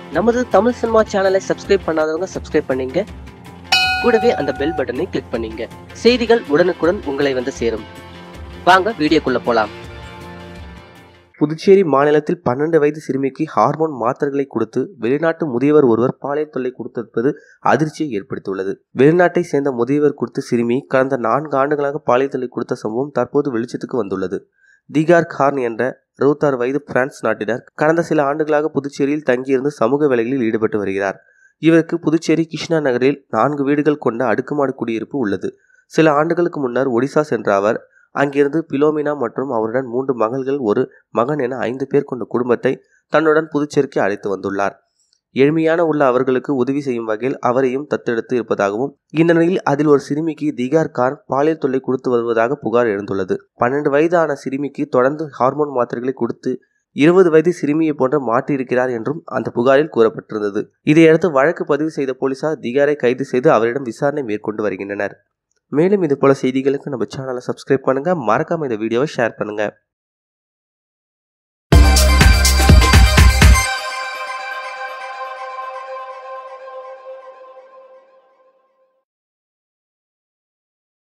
நமது தமிழ் சினிமா சேனலை சப்ஸ்கிரைப் பண்ணாதவங்க சப்ஸ்கிரைப் பண்ணீங்க கூடவே அந்த பெல் பட்டனை கிளிக் பண்ணீங்க செய்திகள் உடனுக்குடன் உங்களை வந்து சேரும் வாங்க வீடியோக்குள்ள போலாம் புதுச்சேரி மாநிலத்தில் பன்னெண்டு வயது சிறுமிக்கு ஹார்மோன் மாத்திரைகளை கொடுத்து வெளிநாட்டு முதியவர் ஒருவர் பாலியல் தொல்லை கொடுத்திருப்பது அதிர்ச்சியை ஏற்படுத்தியுள்ளது வெளிநாட்டை சேர்ந்த முதியவர் குறித்து சிறுமி கடந்த நான்கு ஆண்டுகளாக பாலியல் தொல்லை கொடுத்த சம்பவம் தற்போது வெளிச்சத்துக்கு வந்துள்ளது திகார் கார்ன் என்ற அறுபத்தாறு வயது பிரான்ஸ் நாட்டினர் கடந்த சில ஆண்டுகளாக புதுச்சேரியில் தங்கியிருந்து சமூக வேலைகளில் ஈடுபட்டு வருகிறார் இவருக்கு புதுச்சேரி கிருஷ்ணா நகரில் நான்கு வீடுகள் கொண்ட அடுக்குமாடி குடியிருப்பு உள்ளது சில ஆண்டுகளுக்கு முன்னர் ஒடிசா சென்ற அவர் அங்கிருந்து பிலோமினா மற்றும் அவருடன் மூன்று மகள்கள் ஒரு மகன் என ஐந்து பேர் கொண்ட குடும்பத்தை தன்னுடன் புதுச்சேரிக்கு அழைத்து வந்துள்ளார் எளிமையான உள்ள அவர்களுக்கு உதவி செய்யும் வகையில் அவரையும் தத்தெடுத்து இருப்பதாகவும் இந்த நிலையில் அதில் ஒரு சிறுமிக்கு திகார் கான் பாலியல் தொல்லை கொடுத்து வருவதாக புகார் எழுந்துள்ளது பன்னெண்டு வயதான சிறுமிக்கு தொடர்ந்து ஹார்மோன் மாத்திரைகளை கொடுத்து இருபது வயது சிறுமியை போன்று மாற்றியிருக்கிறார் என்றும் அந்த புகாரில் கூறப்பட்டிருந்தது இதையடுத்து வழக்கு பதிவு செய்த போலீசார் திகாரை கைது செய்து அவரிடம் விசாரணை மேற்கொண்டு வருகின்றனர் மேலும் இது போல செய்திகளுக்கு நம்ம சேனலை சப்ஸ்கிரைப் பண்ணுங்க மறக்காம இந்த வீடியோவை ஷேர் பண்ணுங்க